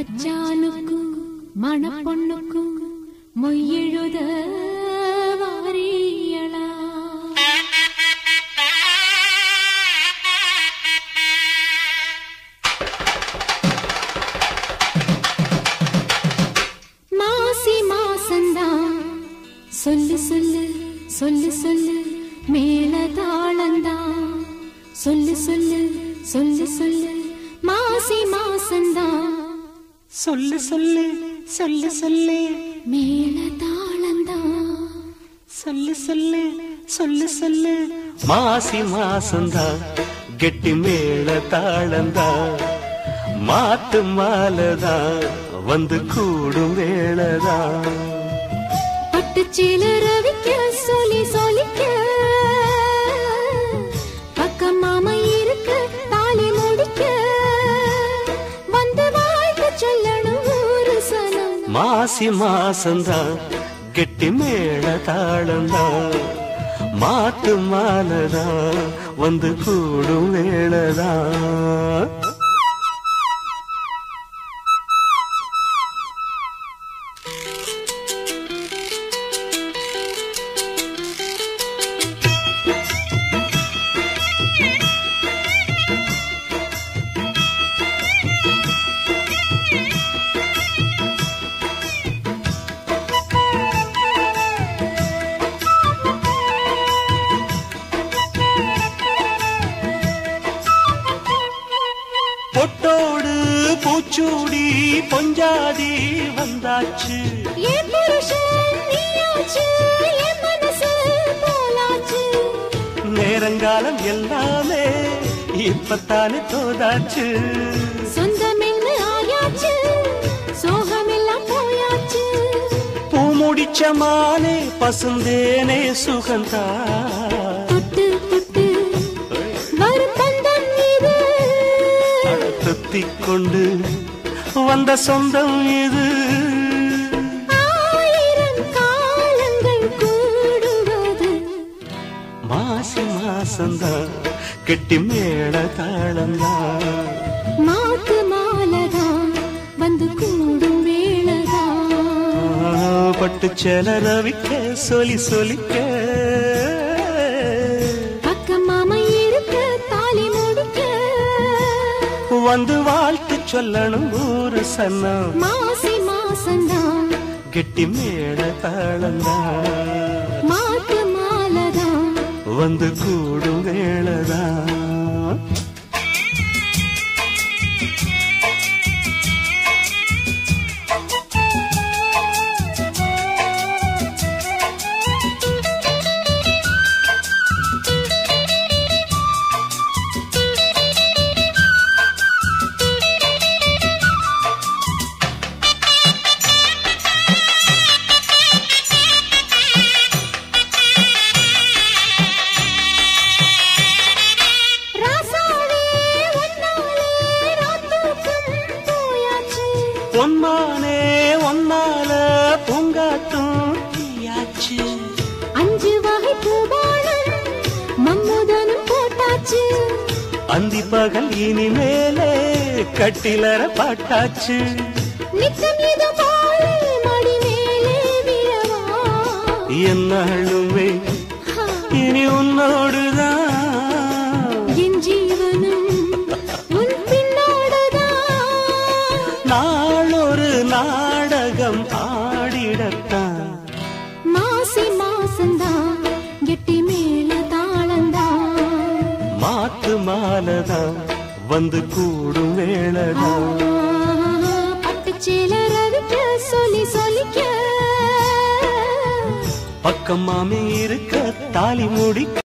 மச்சானுக்கும் மணப்பொண்ணுக்கும் மொய்யெழுத வாரியலா மாசி மாசந்தான் சொல்லு சொல்லு சொல்லு சொல்லு மேல தாளந்தான் சொல்லு சொல்லு சொல்லு சொல்லு மாசி மாசந்தான் சொல்லு சொல்லு சொல்லு சொல்லு மேல தாளந்தான் சொல்லு சொல்லு சொல்லு சொல்லு மாசி மாசந்தா கெட்டி மேள தாளந்தா மாட்டு மாலதா வந்து கூடும் வேளதா பட்டு ரவிக்க சொல்லி சொல்லிக்க பக்கம் மாமா இருக்க தாலி முடிக்க வந்து வாழ்த்து சொல்லணும் ஒரு சனம் மாசி மாசந்தா கெட்டி மேள தாளந்தா மாட்டு மாலதா வந்து கூடும் வேளதா பொட்டோடு பூச்சூடி பொஞ்சாதி வந்தாச்சு என் புருஷன் நீயாச்சு, என் மனசு போலாச்சு. நேரங்காலம் எல்லாமே இப்பத்தானே தோதாச்சு சொந்தமென்னு ஆயாச்சு, சோகமெல்லாம் போயாச்சு. பூ முடிச்ச மானே பசுந்தேனே சுகந்தா தொட்டு தொட்டு வரும் பந்தம் இது. துத்திக் கொண்டு வந்த சொந்தம் இது ஆயிரம் காலங்கள் கூடுவது. மாசி மாசந்தா கெட்டி மேள தாளந்தா மாத்து மாலைதான் வந்து கூடும் வேளைதான். பட்டு செல ரவிக்க சொல்லி சொல்லிக்க பக்கம் மாமா இருக்க தாலி முடிக்க வந்து வாழ்த்து சொல்லணும் ஊரு சன்னம் மாசி மாசந்தான் கெட்டி மேள தாளந்தா மாட்டு மாலதான் வந்து கூடும் வேளதா ராசாவே ஒன்னாலே ராத்தூக்கம் போயாச்சு பொன்மானே ஒன்னால பூங்காட்டும் தீயாச்சு அஞ்சு வகை பூபானம் மம்முதனும் போட்டாச்சு அந்தி பகல் இனிமேலே கட்டிலற பாட்டாச்சு நித்தம் இது போல மடி மேலே விழவா என்னாலுமே ஹா, இனி உன்னோடுதான் என் ஜீவனும் உன் பின்னோடுதான் நாளொரு நாடகம் ஆடிடத்தான் மாசி மாசந்தான் கெட்டி மேல தாளந்தான் மாத்து மாலதான் வந்து கூடும் வேளதான் பட்டுச்சேல ரவிக்க சொல்லி சொல்லிக்க பக்கம் மாமி இருக்க தாலி முடிக்க